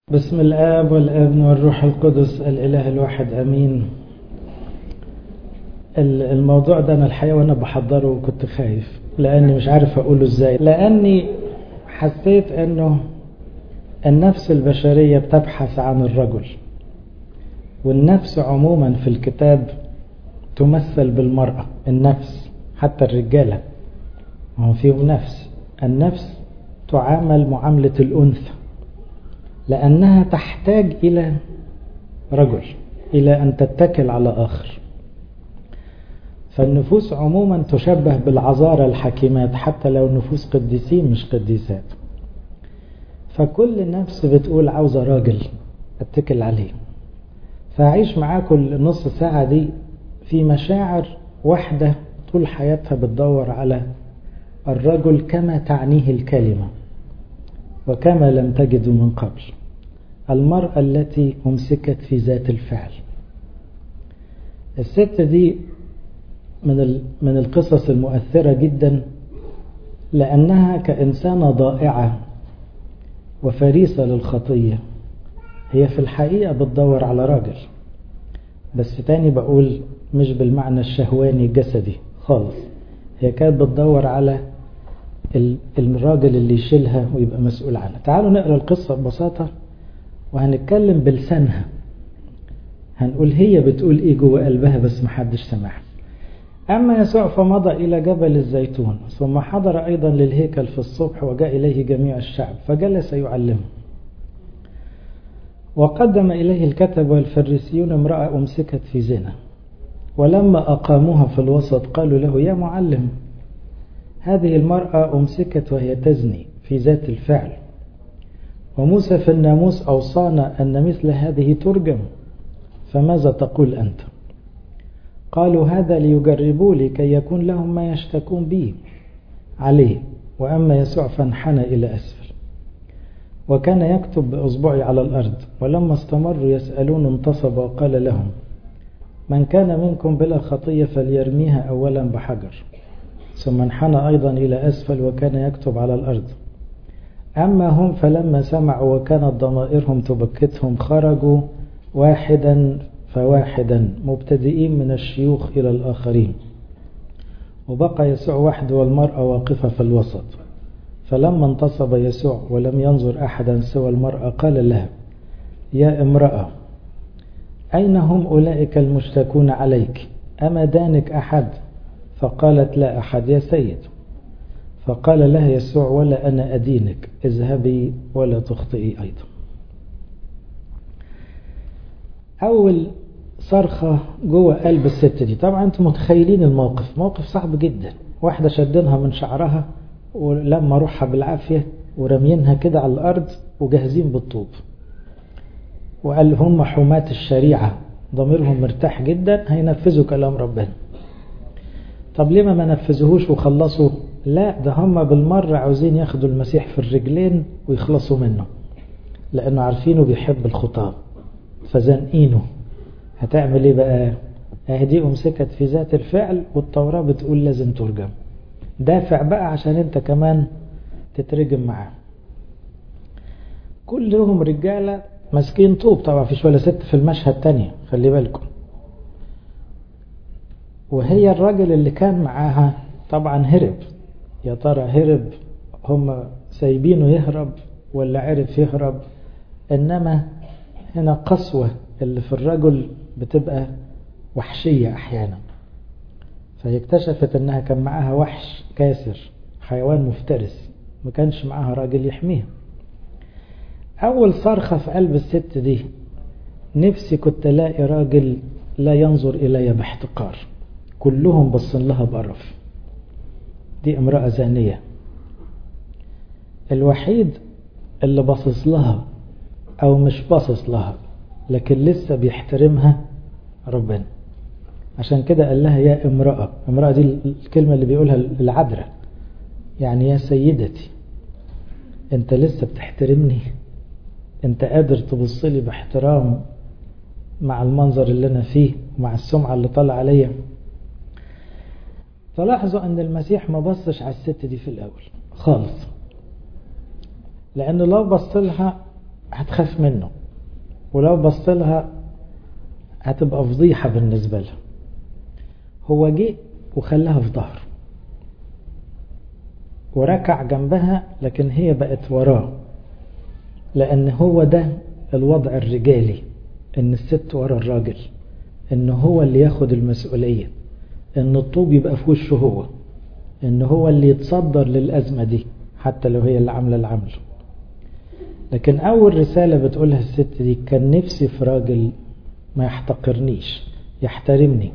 بسم الآب والابن والروح القدس الإله الواحد أمين الموضوع ده أنا الحقيقة وأنا بحضره كنت خايف لأني مش عارف أقوله إزاي لأني حسيت أنه النفس البشرية بتبحث عن الرجل والنفس عموما في الكتاب تمثل بالمرأة النفس حتى الرجالة هو فيهم نفس النفس تعامل معاملة الأنثى لأنها تحتاج إلى رجل إلى أن تتكل على آخر فالنفوس عموما تشبه بالعذارى الحكيمات حتى لو نفوس قديسين مش قديسات فكل نفس بتقول عاوزة راجل اتكل عليه فأعيش معاكم النص ساعة دي في مشاعر واحدة طول حياتها بتدور على الرجل كما تعنيه الكلمة وكما لم تجد من قبل المرأة التي أمسكت في ذات الفعل الست دي من من القصص المؤثرة جدا لأنها كإنسانة ضائعة وفريسة للخطية هي في الحقيقة بتدور على راجل بس تاني بقول مش بالمعنى الشهواني الجسدي خالص هي كانت بتدور على الراجل اللي يشيلها ويبقى مسؤول عنها تعالوا نقرأ القصة ببساطة وهنتكلم بلسانها هنقول هي بتقول ايه جوه قلبها بس محدش سمعها أما يسوع فمضى إلى جبل الزيتون ثم حضر أيضا للهيكل في الصبح وجاء إليه جميع الشعب فجلس يعلمه وقدم إليه الكتب والفريسيون امرأة أمسكت في زنا ولما أقاموها في الوسط قالوا له يا معلم هذه المرأة أمسكت وهي تزني في ذات الفعل وموسى في الناموس أوصانا أن مثل هذه ترجم فماذا تقول أنت قالوا هذا ليجربوا لكي يكون لهم ما يشتكون به عليه وأما يسوع فانحنى إلى أسفل وكان يكتب بأصبعه على الأرض ولما استمروا يسألون انتصب وقال لهم من كان منكم بلا خطية فليرميها أولا بحجر ثم انحنى أيضا إلى أسفل وكان يكتب على الأرض أما هم فلما سمعوا وكانت ضمائرهم تبكتهم خرجوا واحدا فواحدا مبتدئين من الشيوخ إلى الآخرين وبقى يسوع وحده والمرأة واقفة في الوسط فلما انتصب يسوع ولم ينظر أحدا سوى المرأة قال لها يا امرأة أين هم أولئك المشتكون عليك أما دانك أحد فقالت لا أحد يا سيد فقال لها يسوع ولا أنا أدينك اذهبي ولا تخطئي أيضا أول صرخة جوه قلب الست دي طبعا انتم متخيلين الموقف موقف صعب جدا واحدة شدنها من شعرها ولما روحها بالعافية ورمينها كده على الأرض وجاهزين بالطوب وقال هم حماة الشريعة ضميرهم مرتاح جدا هينفذوا كلام ربنا طب ليه ما نفذوهوش وخلصوا لا ده هم بالمرة عاوزين ياخدوا المسيح في الرجلين ويخلصوا منه لأنه عارفينه بيحب الخطاب فزنقينه هتعمل ايه بقى اهدي امسكت في ذات الفعل والتوراة بتقول لازم ترجم دافع بقى عشان انت كمان تترجم معاه كلهم رجالة ماسكين طوب طبعا فيش ولا ست في المشهد تانية خلي بالكم وهي الراجل اللي كان معاها طبعا هرب يا ترى هرب هم سايبينه يهرب ولا عرف يهرب انما هنا قسوة اللي في الرجل بتبقى وحشية أحيانا فهي اكتشفت انها كان معاها وحش كاسر حيوان مفترس ما كانش معاها راجل يحميها أول صرخة في قلب الست دي نفسي كنت الاقي راجل لا ينظر إلي باحتقار كلهم بصن لها بقرف دي امرأة زانية الوحيد اللي باصص لها أو مش باصص لها لكن لسه بيحترمها ربنا عشان كده قال لها يا امرأة امرأة دي الكلمة اللي بيقولها العذراء يعني يا سيدتي انت لسه بتحترمني انت قادر تبص لي باحترام مع المنظر اللي انا فيه ومع السمعة اللي طالع عليا فلاحظوا ان المسيح ما بصش على الست دي في الاول خالص لأنه لو بص لها هتخاف منه ولو بصت لها هتبقى فضيحة بالنسبة لها هو جه وخلاها في ظهره وركع جنبها لكن هي بقت وراه لأن هو ده الوضع الرجالي إن الست ورا الراجل إن هو اللي ياخد المسؤولية إن الطوب يبقى في وشه هو إن هو اللي يتصدر للأزمة دي حتى لو هي اللي عاملة العمل لكن أول رسالة بتقولها الست دي كان نفسي في راجل ما يحتقرنيش يحترمني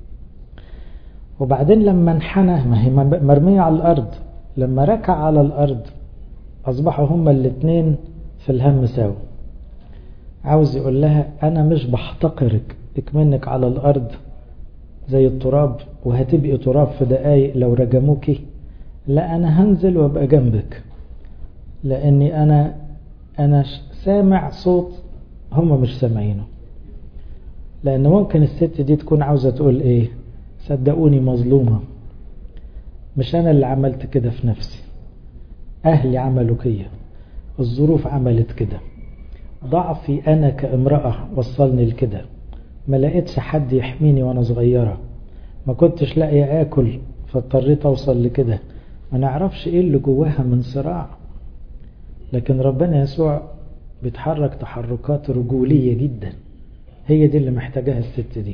وبعدين لما انحنى ما هي مرمية على الأرض لما ركع على الأرض أصبحوا هما الاتنين في الهم سوا عاوز يقول لها أنا مش بحتقرك اكمنك على الأرض زي التراب وهتبقي تراب في دقايق لو رجموكي لا أنا هنزل وابقى جنبك لأني أنا أنا سامع صوت هما مش سامعينه لأن ممكن الست دي تكون عاوزة تقول إيه صدقوني مظلومة مش أنا اللي عملت كده في نفسي أهلي عملوا كده الظروف عملت كده ضعفي أنا كامرأة وصلني لكده ما لقيتش حد يحميني وأنا صغيرة ما كنتش لاقي آكل فاضطريت أوصل لكده ما نعرفش إيه اللي جواها من صراع لكن ربنا يسوع بيتحرك تحركات رجولية جدا هي دي اللي محتاجاها الست دي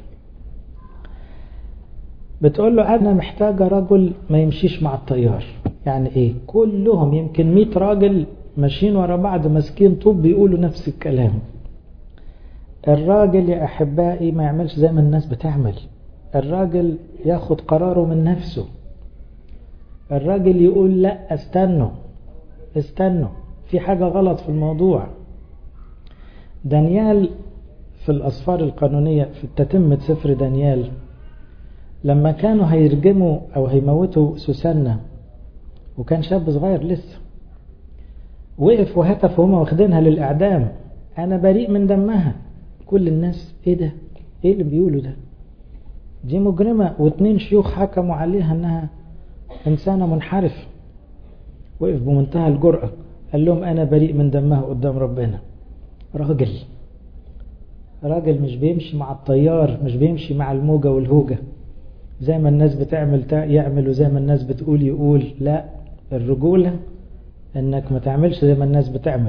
بتقول له أنا محتاجة رجل ما يمشيش مع التيار يعني إيه كلهم يمكن مئة راجل ماشيين ورا بعض ماسكين طوب بيقولوا نفس الكلام الراجل يا أحبائي ما يعملش زي ما الناس بتعمل الراجل ياخد قراره من نفسه الراجل يقول لا استنوا استنوا في حاجة غلط في الموضوع دانيال في الأصفار القانونية في تتمة سفر دانيال لما كانوا هيرجموا أو هيموتوا سوسنة وكان شاب صغير لسه وقف وهتف وهم واخدينها للإعدام أنا بريء من دمها كل الناس إيه ده إيه اللي بيقولوا ده دي مجرمة واتنين شيوخ حكموا عليها أنها إنسانة منحرف وقف بمنتهى الجرأة قال لهم أنا بريء من دمها قدام ربنا راجل راجل مش بيمشي مع الطيار مش بيمشي مع الموجة والهوجة زي ما الناس بتعمل يعمل وزي ما الناس بتقول يقول لا الرجولة انك ما تعملش زي ما الناس بتعمل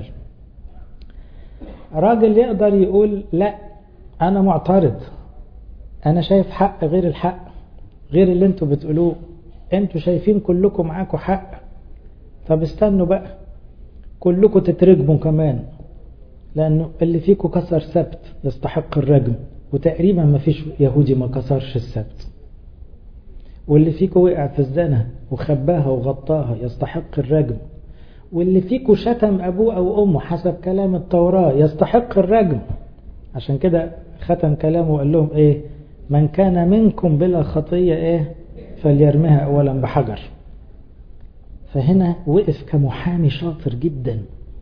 راجل يقدر يقول لا انا معترض انا شايف حق غير الحق غير اللي انتوا بتقولوه انتوا شايفين كلكم معاكم حق طب استنوا بقى كلكم تترجموا كمان لانه اللي فيكم كسر سبت يستحق الرجم وتقريبا ما فيش يهودي ما كسرش السبت واللي فيكم وقع في الزنا وخباها وغطاها يستحق الرجم واللي فيكم شتم أبوه أو أمه حسب كلام التوراة يستحق الرجم عشان كده ختم كلامه وقال لهم إيه من كان منكم بلا خطية إيه فليرميها أولا بحجر فهنا وقف كمحامي شاطر جدا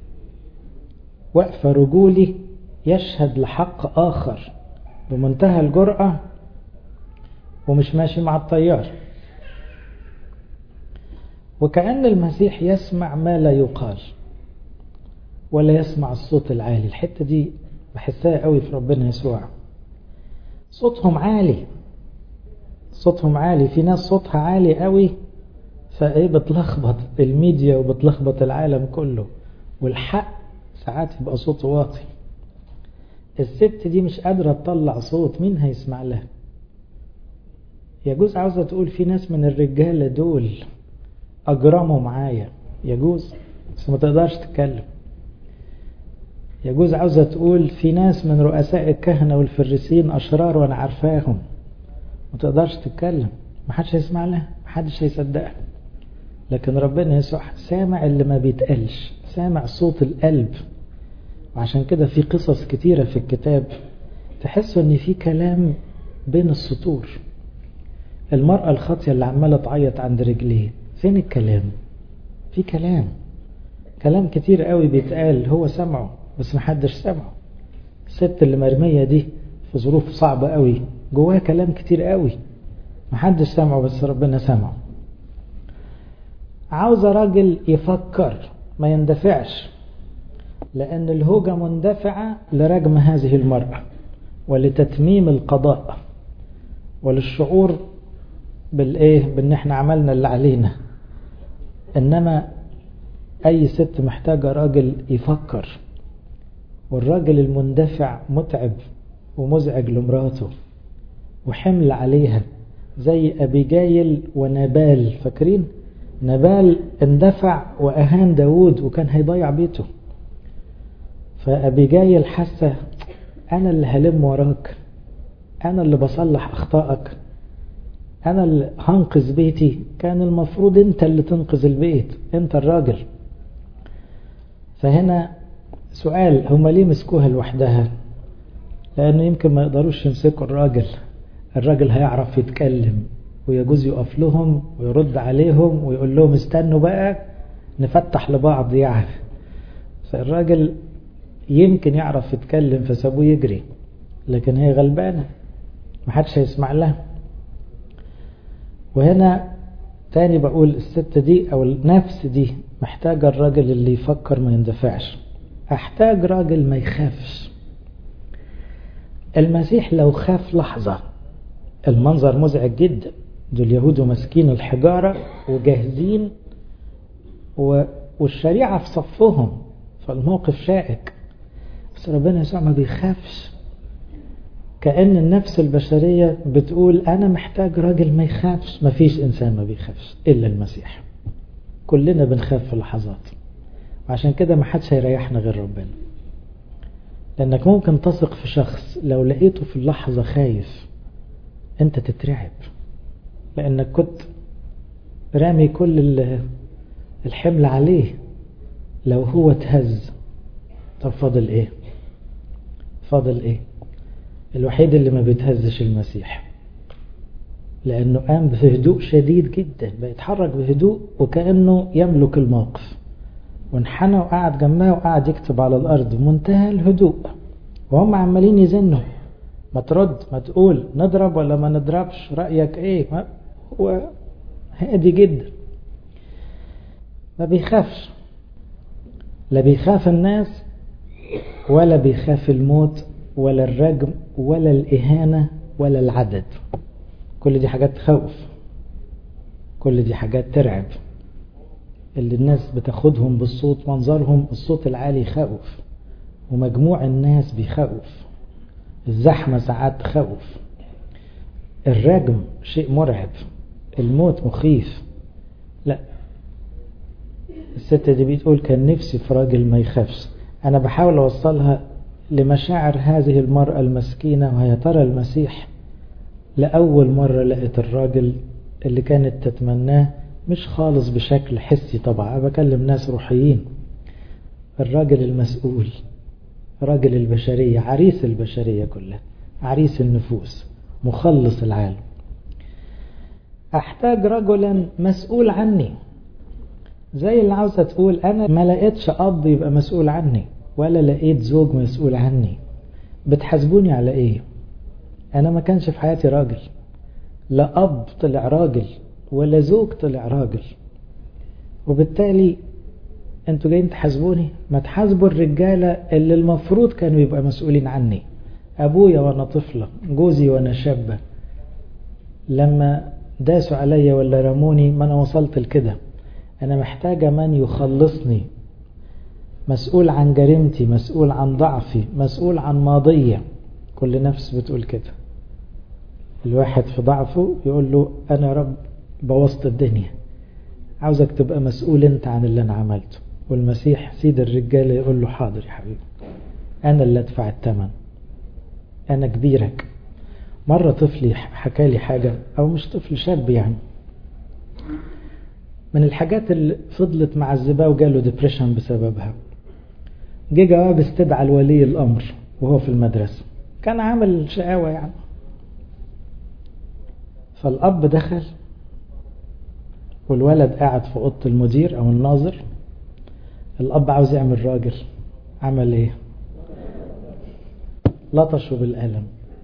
وقف رجولي يشهد لحق آخر بمنتهى الجرأة ومش ماشي مع التيار وكأن المسيح يسمع ما لا يقال ولا يسمع الصوت العالي الحتة دي بحسها قوي في ربنا يسوع صوتهم عالي صوتهم عالي في ناس صوتها عالي قوي فايه بتلخبط الميديا وبتلخبط العالم كله والحق ساعات يبقى صوته واطي الست دي مش قادرة تطلع صوت مين هيسمع لها يجوز عاوزة تقول في ناس من الرجالة دول أجرموا معايا يجوز بس ما تقدرش تتكلم يجوز عاوزة تقول في ناس من رؤساء الكهنة والفريسين أشرار وأنا عارفاهم ما تقدرش تتكلم ما حدش هيسمع لها ما حدش هيصدقها لكن ربنا يسوع سامع اللي ما بيتقالش سامع صوت القلب وعشان كده في قصص كتيرة في الكتاب تحسوا ان في كلام بين السطور المرأة الخاطية اللي عمالة تعيط عند رجليه فين الكلام في كلام كلام كتير قوي بيتقال هو سمعه بس محدش سمعه الست اللي مرمية دي في ظروف صعبة قوي جواها كلام كتير قوي محدش سمعه بس ربنا سمعه عاوز راجل يفكر ما يندفعش لأن الهوجة مندفعة لرجم هذه المرأة ولتتميم القضاء وللشعور بالإيه بأن احنا عملنا اللي علينا إنما أي ست محتاجة راجل يفكر والراجل المندفع متعب ومزعج لمراته وحمل عليها زي أبيجايل ونبال فاكرين نبال اندفع وأهان داود وكان هيضيع بيته فأبيجايل حاسة أنا اللي هلم وراك أنا اللي بصلح أخطائك أنا اللي هنقذ بيتي كان المفروض أنت اللي تنقذ البيت أنت الراجل فهنا سؤال هما ليه مسكوها لوحدها لأنه يمكن ما يقدروش يمسكوا الراجل الراجل هيعرف يتكلم ويجوز يقف لهم ويرد عليهم ويقول لهم استنوا بقى نفتح لبعض يعني فالراجل يمكن يعرف يتكلم فسابوه يجري لكن هي غلبانة محدش هيسمع لها وهنا تاني بقول الست دي او النفس دي محتاجة الراجل اللي يفكر ما يندفعش احتاج راجل ما يخافش المسيح لو خاف لحظة المنظر مزعج جدا دول يهود ماسكين الحجارة وجاهزين و... والشريعة في صفهم فالموقف شائك بس ربنا يسوع ما بيخافش كأن النفس البشرية بتقول أنا محتاج راجل ما يخافش ما فيش إنسان ما بيخافش إلا المسيح كلنا بنخاف في لحظات وعشان كده ما حدش هيريحنا غير ربنا لأنك ممكن تثق في شخص لو لقيته في اللحظة خايف أنت تترعب لأنك كنت رامي كل الحمل عليه لو هو اتهز طب فاضل ايه فاضل ايه الوحيد اللي ما بيتهزش المسيح لأنه قام بهدوء شديد جدا بيتحرك بهدوء وكأنه يملك الموقف وانحنى وقعد جنبها وقعد يكتب على الأرض بمنتهى الهدوء وهم عمالين يزنوا ما ترد ما تقول نضرب ولا ما نضربش رأيك ايه ما هو هادي جدا ما بيخافش لا بيخاف الناس ولا بيخاف الموت ولا الرجم ولا الإهانة ولا العدد كل دي حاجات تخوف كل دي حاجات ترعب اللي الناس بتاخدهم بالصوت منظرهم الصوت العالي يخوف ومجموع الناس بيخوف الزحمة ساعات تخوف الرجم شيء مرعب الموت مخيف لا الست دي بتقول كان نفسي في راجل ما يخافش أنا بحاول أوصلها لمشاعر هذه المرأة المسكينة وهي ترى المسيح لأول مرة لقيت الراجل اللي كانت تتمناه مش خالص بشكل حسي طبعا أنا بكلم ناس روحيين الراجل المسؤول راجل البشرية عريس البشرية كلها عريس النفوس مخلص العالم أحتاج رجلا مسؤول عني زي اللي عاوزة تقول أنا ما لقيتش أب يبقى مسؤول عني ولا لقيت زوج مسؤول عني بتحاسبوني على إيه أنا ما كانش في حياتي راجل لا أب طلع راجل ولا زوج طلع راجل وبالتالي انتوا جايين تحاسبوني ما تحاسبوا الرجالة اللي المفروض كانوا يبقى مسؤولين عني أبويا وأنا طفلة جوزي وأنا شابة لما داسوا عليا ولا رموني ما أنا وصلت لكده أنا محتاجة من يخلصني مسؤول عن جريمتي مسؤول عن ضعفي مسؤول عن ماضية كل نفس بتقول كده الواحد في ضعفه يقول له أنا رب بوظت الدنيا عاوزك تبقى مسؤول انت عن اللي انا عملته والمسيح سيد الرجال يقول له حاضر يا حبيبي انا اللي ادفع الثمن انا كبيرك مرة طفلي حكى لي حاجة او مش طفل شاب يعني من الحاجات اللي فضلت معذباه وجاله ديبريشن بسببها جه جواب استدعى لولي الامر وهو في المدرسة كان عامل شقاوة يعني فالاب دخل والولد قاعد في اوضه المدير او الناظر الاب عاوز يعمل راجل عمل ايه لطشه بالقلم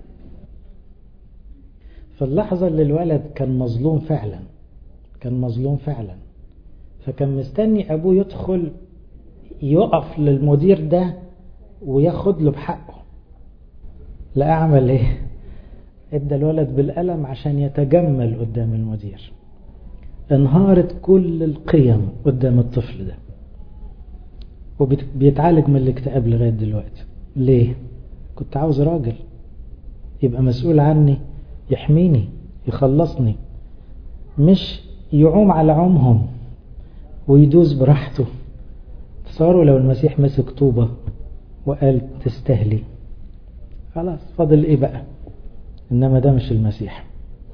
في اللحظة اللي الولد كان مظلوم فعلا كان مظلوم فعلا فكان مستني ابوه يدخل يقف للمدير ده وياخد له بحقه لا اعمل ايه ادى الولد بالقلم عشان يتجمل قدام المدير انهارت كل القيم قدام الطفل ده وبيتعالج من الاكتئاب لغاية دلوقتي ليه كنت عاوز راجل يبقى مسؤول عني يحميني يخلصني مش يعوم على عمهم ويدوس براحته تصوروا لو المسيح مسك طوبة وقال تستهلي خلاص فاضل ايه بقى انما ده مش المسيح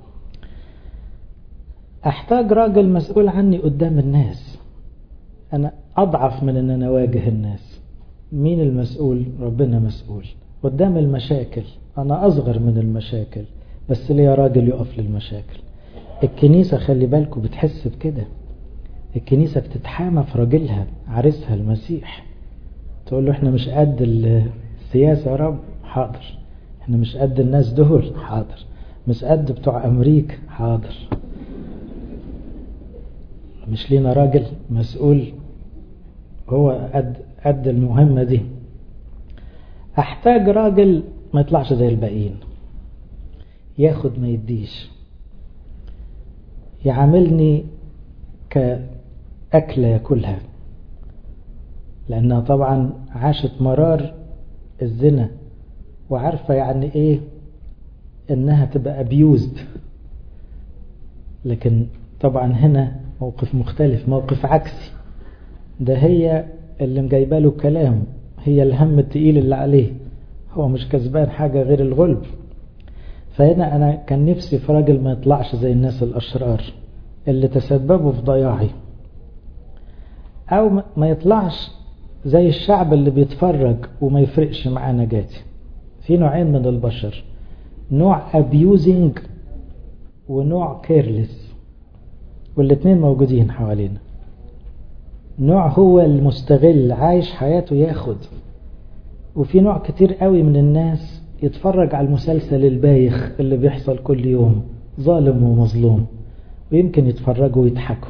احتاج راجل مسؤول عني قدام الناس انا اضعف من ان انا اواجه الناس مين المسؤول ربنا مسؤول قدام المشاكل انا اصغر من المشاكل بس ليا راجل يقف للمشاكل الكنيسة خلي بالكم بتحس بكده الكنيسة بتتحامى في راجلها عريسها المسيح تقول له احنا مش قد السياسة يا رب حاضر احنا مش قد الناس دول حاضر مش قد بتوع امريكا حاضر مش لينا راجل مسؤول هو قد قد المهمة دي احتاج راجل ما يطلعش زي الباقيين ياخد ما يديش يعاملني كأكلة ياكلها لأنها طبعا عاشت مرار الزنا وعارفة يعني ايه انها تبقى abused لكن طبعا هنا موقف مختلف موقف عكسي ده هي اللي مجايبه له كلام هي الهم التقيل اللي عليه هو مش كسبان حاجة غير الغلب فهنا أنا كان نفسي في راجل ما يطلعش زي الناس الأشرار اللي تسببوا في ضياعي أو ما يطلعش زي الشعب اللي بيتفرج وما يفرقش معاه نجاتي في نوعين من البشر نوع abusing ونوع careless والاثنين موجودين حوالينا نوع هو المستغل عايش حياته ياخد وفي نوع كتير قوي من الناس يتفرج على المسلسل البايخ اللي بيحصل كل يوم ظالم ومظلوم ويمكن يتفرجوا ويضحكوا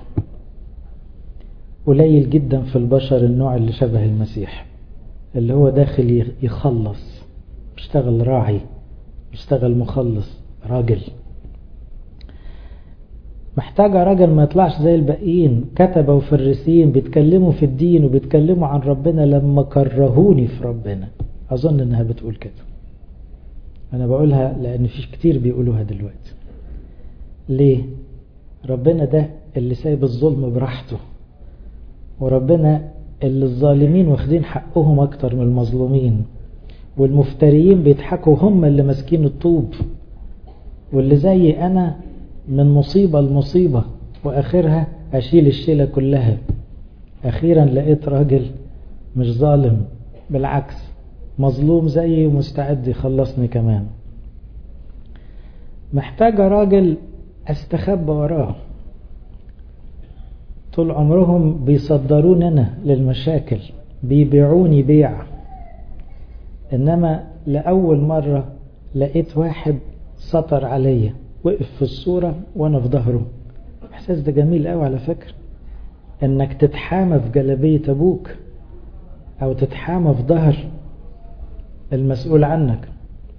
قليل جدا في البشر النوع اللي شبه المسيح اللي هو داخل يخلص بيشتغل راعي بيشتغل مخلص راجل محتاجة راجل ما يطلعش زي الباقيين كتبة وفرسين بيتكلموا في الدين وبيتكلموا عن ربنا لما كرهوني في ربنا أظن إنها بتقول كده أنا بقولها لأن فيش كتير بيقولوها دلوقتي ليه ربنا ده اللي سايب الظلم براحته وربنا اللي الظالمين واخدين حقهم أكتر من المظلومين والمفتريين بيضحكوا هم اللي ماسكين الطوب واللي زي أنا من مصيبة لمصيبة وآخرها أشيل الشيلة كلها أخيرا لقيت راجل مش ظالم بالعكس مظلوم زيي ومستعد يخلصني كمان محتاجة راجل استخبى وراه طول عمرهم بيصدرون أنا للمشاكل بيبيعوني بيع إنما لأول مرة لقيت واحد سطر عليا وقف في الصورة وانا في ظهره احساس ده جميل قوي على فكرة انك تتحامى في جلبية ابوك او تتحامى في ظهر المسؤول عنك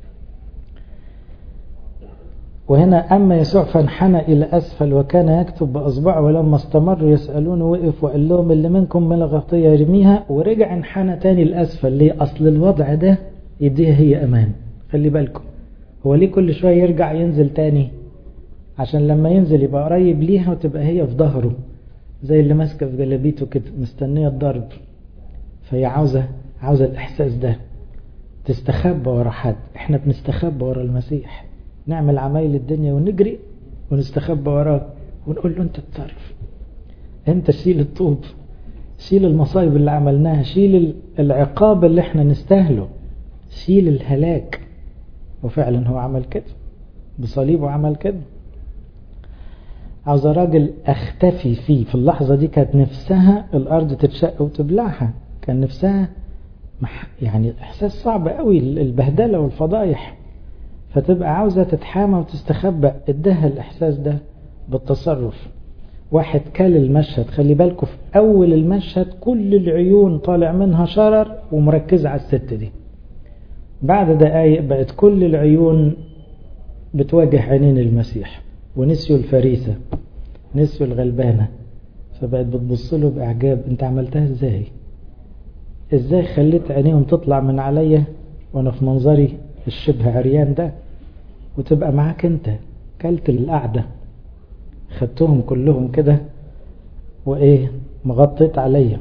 وهنا أما يسوع فانحنى إلى أسفل وكان يكتب بأصبعه ولما استمروا يسألونه وقف وقال لهم اللي منكم من الغطية يرميها ورجع انحنى تاني لأسفل ليه أصل الوضع ده يديها هي أمان خلي بالكم هو ليه كل شوية يرجع ينزل تاني عشان لما ينزل يبقى قريب ليها وتبقى هي في ظهره زي اللي ماسكه في جلابيته كده مستنية الضرب فهي عاوزة عاوزة الإحساس ده تستخبى ورا حد احنا بنستخبى ورا المسيح نعمل عمايل الدنيا ونجري ونستخبى وراه ونقول له انت تتصرف انت شيل الطوب شيل المصايب اللي عملناها شيل العقاب اللي احنا نستاهله شيل الهلاك وفعلا هو عمل كده بصليبه عمل كده عاوز راجل اختفي فيه في اللحظة دي كانت نفسها الارض تتشق وتبلعها كان نفسها يعني احساس صعب قوي البهدلة والفضايح فتبقى عاوزة تتحامى وتستخبى ادها الاحساس ده بالتصرف واحد كل المشهد خلي بالكم في أول المشهد كل العيون طالع منها شرر ومركزة على الست دي بعد دقايق بقت كل العيون بتواجه عينين المسيح ونسيوا الفريسة نسيوا الغلبانة فبقت بتبص له بإعجاب انت عملتها ازاي ازاي خليت عينيهم تطلع من عليا وانا في منظري الشبه عريان ده وتبقى معاك انت كلت القعدة خدتهم كلهم كده وايه مغطيت عليا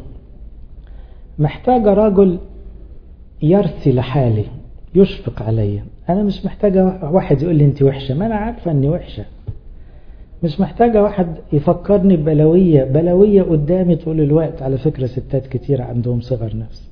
محتاجة راجل يرثي لحالي يشفق عليا انا مش محتاجة واحد يقول لي انت وحشة ما انا عارفة اني وحشة مش محتاجة واحد يفكرني ببلوية بلوية قدامي طول الوقت على فكرة ستات كتير عندهم صغر نفس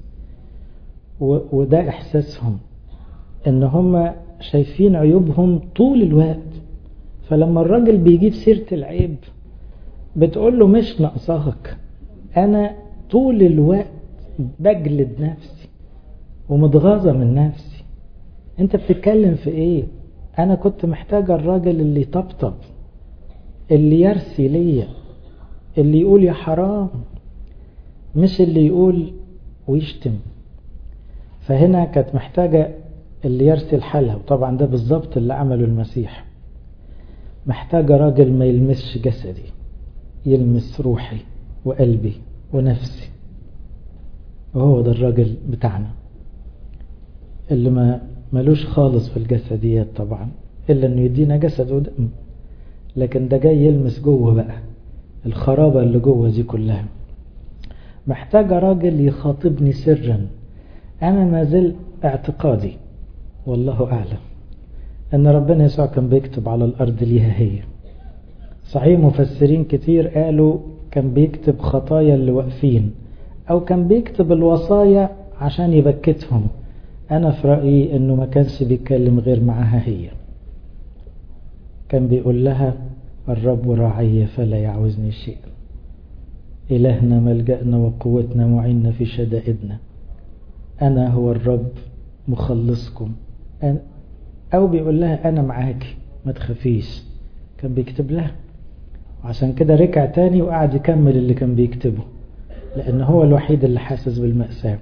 وده احساسهم ان هم شايفين عيوبهم طول الوقت فلما الراجل بيجيب سيرة العيب بتقول له مش ناقصاك انا طول الوقت بجلد نفسي ومتغاظة من نفسي انت بتتكلم في ايه انا كنت محتاجة الراجل اللي يطبطب اللي يرثي ليا اللي يقول يا حرام مش اللي يقول ويشتم فهنا كانت محتاجة اللي يرثي الحالها وطبعا ده بالظبط اللي عمله المسيح محتاجة راجل ما يلمسش جسدي يلمس روحي وقلبي ونفسي وهو ده الراجل بتاعنا اللي ما ملوش خالص في الجسديات طبعا إلا أنه يدينا جسد ودم لكن ده جاي يلمس جوه بقى الخرابة اللي جوه دي كلها محتاجة راجل يخاطبني سرا أنا ما زل اعتقادي والله أعلم أن ربنا يسوع كان بيكتب على الأرض ليها هي صحيح مفسرين كتير قالوا كان بيكتب خطايا اللي واقفين أو كان بيكتب الوصايا عشان يبكتهم أنا في رأيي أنه ما كانش بيتكلم غير معها هي كان بيقول لها الرب راعي فلا يعوزني شيء إلهنا ملجأنا وقوتنا معيننا في شدائدنا أنا هو الرب مخلصكم أنا أو بيقول لها أنا معاك ما تخافيش كان بيكتب لها وعشان كده رجع تاني وقعد يكمل اللي كان بيكتبه لأن هو الوحيد اللي حاسس بالمأساة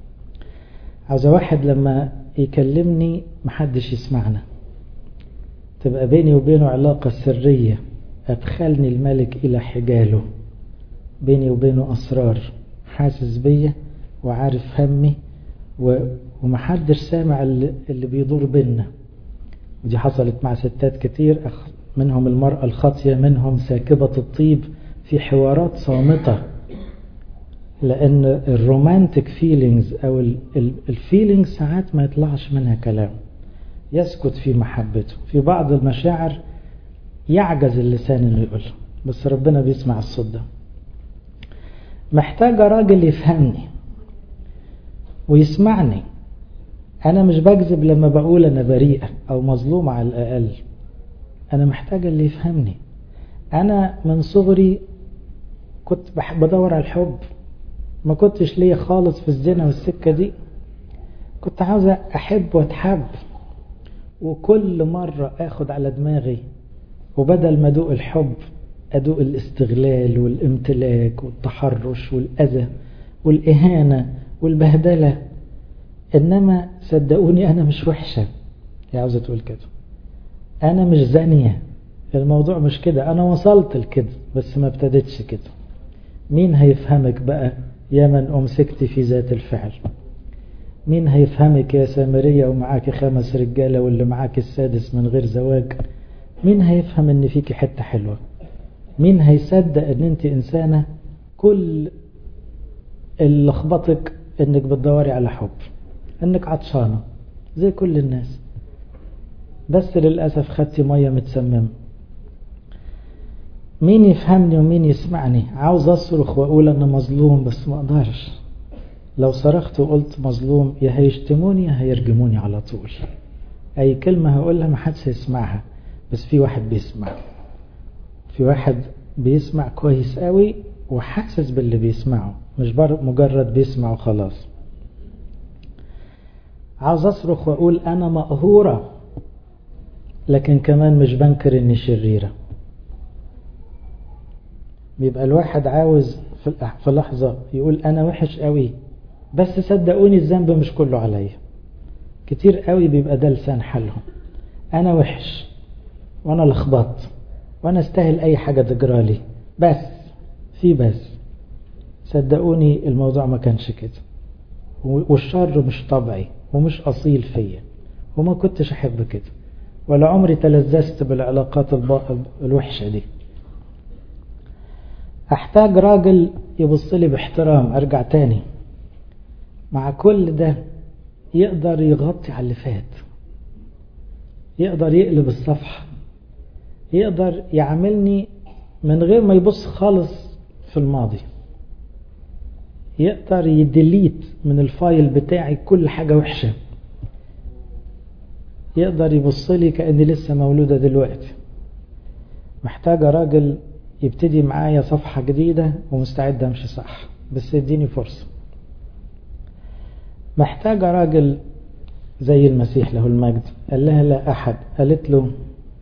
عاوز واحد لما يكلمني محدش يسمعنا تبقى بيني وبينه علاقة سرية أدخلني الملك إلى حجاله بيني وبينه أسرار حاسس بيا وعارف همي ومحدش سامع اللي بيدور بينا ودي حصلت مع ستات كتير منهم المرأة الخاطية منهم ساكبة الطيب في حوارات صامتة لأن الرومانتك فيلينجز أو الفيلينجز ساعات ما يطلعش منها كلام يسكت في محبته في بعض المشاعر يعجز اللسان انه يقول بس ربنا بيسمع الصوت ده محتاجة راجل يفهمني ويسمعني أنا مش بكذب لما بقول أنا بريئة أو مظلومة على الأقل أنا محتاجة اللي يفهمني أنا من صغري كنت بدور على الحب ما كنتش ليا خالص في الزنا والسكة دي كنت عاوزة أحب وأتحب وكل مرة أخد على دماغي وبدل ما أدوق الحب أدوق الاستغلال والامتلاك والتحرش والأذى والإهانة والبهدلة إنما صدقوني أنا مش وحشة هي عاوزة تقول كده أنا مش زانية الموضوع مش كده أنا وصلت لكده بس ما ابتدتش كده مين هيفهمك بقى يا من أمسكت في ذات الفعل مين هيفهمك يا سامرية ومعاك خمس رجالة واللي معاك السادس من غير زواج مين هيفهم ان فيك حتة حلوة مين هيصدق ان انت انسانة كل اللي لخبطك انك بتدوري على حب انك عطشانة زي كل الناس بس للأسف خدتي مية متسممة مين يفهمني ومين يسمعني عاوز اصرخ واقول انا مظلوم بس ما اقدرش لو صرخت وقلت مظلوم يا هيشتموني يا هيرجموني على طول اي كلمة هقولها ما حدش هيسمعها بس في واحد بيسمع في واحد بيسمع كويس قوي وحاسس باللي بيسمعه مش مجرد بيسمع وخلاص عاوز اصرخ واقول انا مقهورة لكن كمان مش بنكر اني شريرة بيبقى الواحد عاوز في لحظة يقول أنا وحش قوي بس صدقوني الذنب مش كله عليا كتير قوي بيبقى ده لسان حالهم أنا وحش وأنا لخبطت وأنا استاهل أي حاجة تجرالي بس في بس صدقوني الموضوع ما كانش كده والشر مش طبعي ومش أصيل فيا وما كنتش أحب كده ولا عمري تلذذت بالعلاقات الوحشة دي أحتاج راجل يبص لي باحترام أرجع تاني مع كل ده يقدر يغطي على اللي فات يقدر يقلب الصفحة يقدر يعاملني من غير ما يبص خالص في الماضي يقدر يديليت من الفايل بتاعي كل حاجة وحشة يقدر يبص لي كأني لسه مولودة دلوقتي محتاجة راجل يبتدي معايا صفحة جديدة ومستعد امشي صح بس يديني فرصة محتاجة راجل زي المسيح له المجد قال لها لا أحد قالت له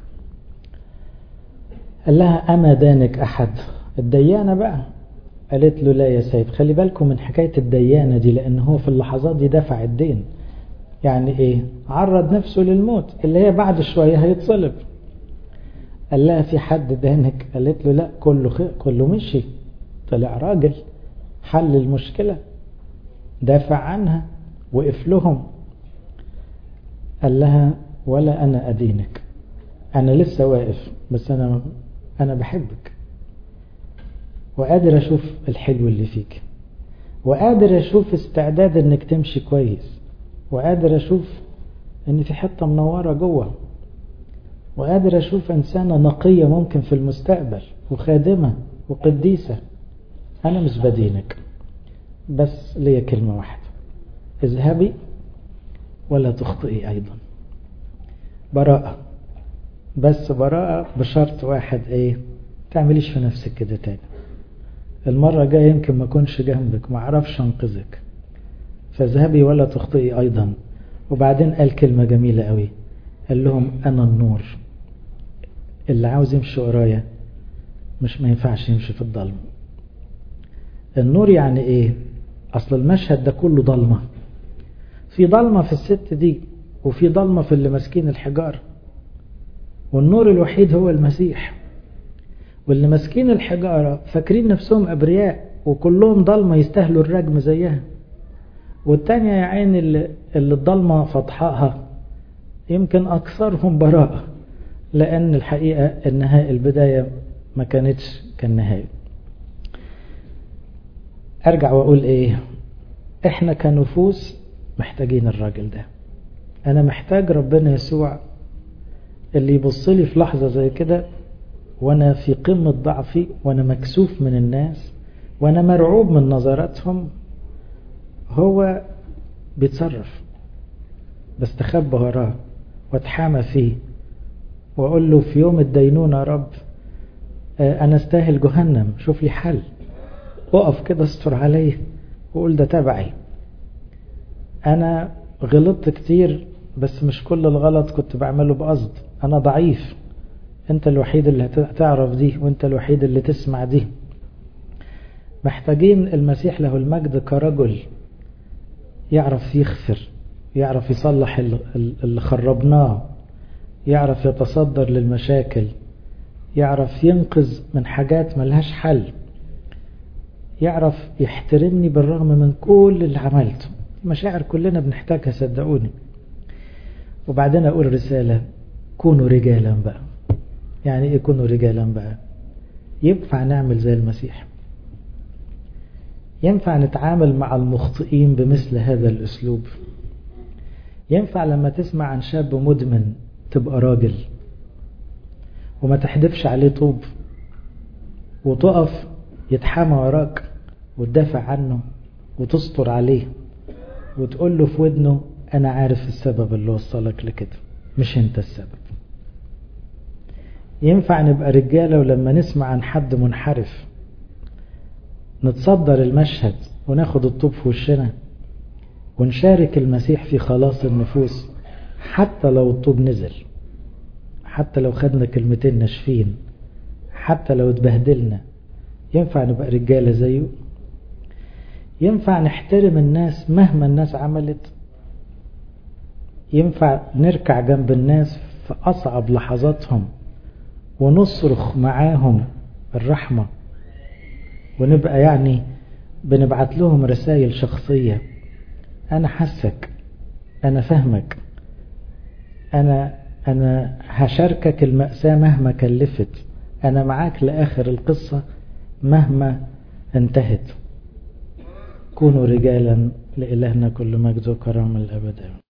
قال لها أما دانك أحد الديانة بقى قالت له لا يا سيد خلي بالكم من حكاية الديانة دي لأن هو في اللحظات دي دفع الدين يعني إيه عرض نفسه للموت اللي هي بعد شوية هيتصلب قال لها في حد دانك قالت له لا كله خير كله مشي طلع راجل حل المشكلة دافع عنها وقف لهم قال لها ولا أنا أدينك أنا لسه واقف بس أنا أنا بحبك وقادر أشوف الحلو اللي فيك وقادر أشوف استعداد إنك تمشي كويس وقادر أشوف إن في حتة منورة جوه وقادر أشوف إنسانة نقية ممكن في المستقبل وخادمة وقديسة أنا مش بدينك بس ليا كلمة واحدة اذهبي ولا تخطئي أيضا براءة بس براءة بشرط واحد ايه تعمليش في نفسك كده تاني المرة الجاية يمكن ما اكونش جنبك ما اعرفش انقذك فاذهبي ولا تخطئي ايضا وبعدين قال كلمة جميلة قوي قال لهم انا النور اللي عاوز يمشي ورايا مش ما ينفعش يمشي في الضلمة النور يعني ايه اصل المشهد ده كله ضلمة في ضلمة في الست دي وفي ضلمة في اللي ماسكين الحجارة والنور الوحيد هو المسيح واللي ماسكين الحجارة فاكرين نفسهم أبرياء وكلهم ضلمة يستاهلوا الرجم زيها والتانية يا عين اللي, اللي الضلمة فضحاها يمكن أكثرهم براءة لأن الحقيقة النهاية البداية ما كانتش كالنهاية أرجع وأقول إيه إحنا كنفوس محتاجين الراجل ده أنا محتاج ربنا يسوع اللي يبص لي في لحظة زي كده وأنا في قمة ضعفي وأنا مكسوف من الناس وأنا مرعوب من نظراتهم هو بيتصرف بستخبى وراه واتحامى فيه واقول له في يوم الدينونة يا رب انا استاهل جهنم شوف لي حل اقف كده استر عليا وقول ده تبعي انا غلطت كتير بس مش كل الغلط كنت بعمله بقصد انا ضعيف انت الوحيد اللي هتعرف دي وانت الوحيد اللي تسمع دي محتاجين المسيح له المجد كرجل يعرف يغفر يعرف يصلح اللي خربناه يعرف يتصدر للمشاكل يعرف ينقذ من حاجات ملهاش حل يعرف يحترمني بالرغم من كل اللي عملته مشاعر كلنا بنحتاجها صدقوني وبعدين أقول رسالة كونوا رجالا بقى يعني إيه كونوا رجالا بقى ينفع نعمل زي المسيح ينفع نتعامل مع المخطئين بمثل هذا الأسلوب ينفع لما تسمع عن شاب مدمن تبقى راجل وما تحدفش عليه طوب وتقف يتحامى وراك وتدافع عنه وتستر عليه وتقول له في ودنه أنا عارف السبب اللي وصلك لكده مش أنت السبب ينفع نبقى رجالة ولما نسمع عن حد منحرف نتصدر المشهد وناخد الطوب في وشنا ونشارك المسيح في خلاص النفوس حتى لو الطوب نزل حتى لو خدنا كلمتين ناشفين حتى لو اتبهدلنا ينفع نبقى رجالة زيه ينفع نحترم الناس مهما الناس عملت ينفع نركع جنب الناس في أصعب لحظاتهم ونصرخ معاهم الرحمة ونبقى يعني بنبعت لهم رسائل شخصية أنا حسك أنا فهمك أنا أنا هشاركك المأساة مهما كلفت أنا معاك لآخر القصة مهما انتهت كونوا رجالا لإلهنا كل مجد وكرم الأبد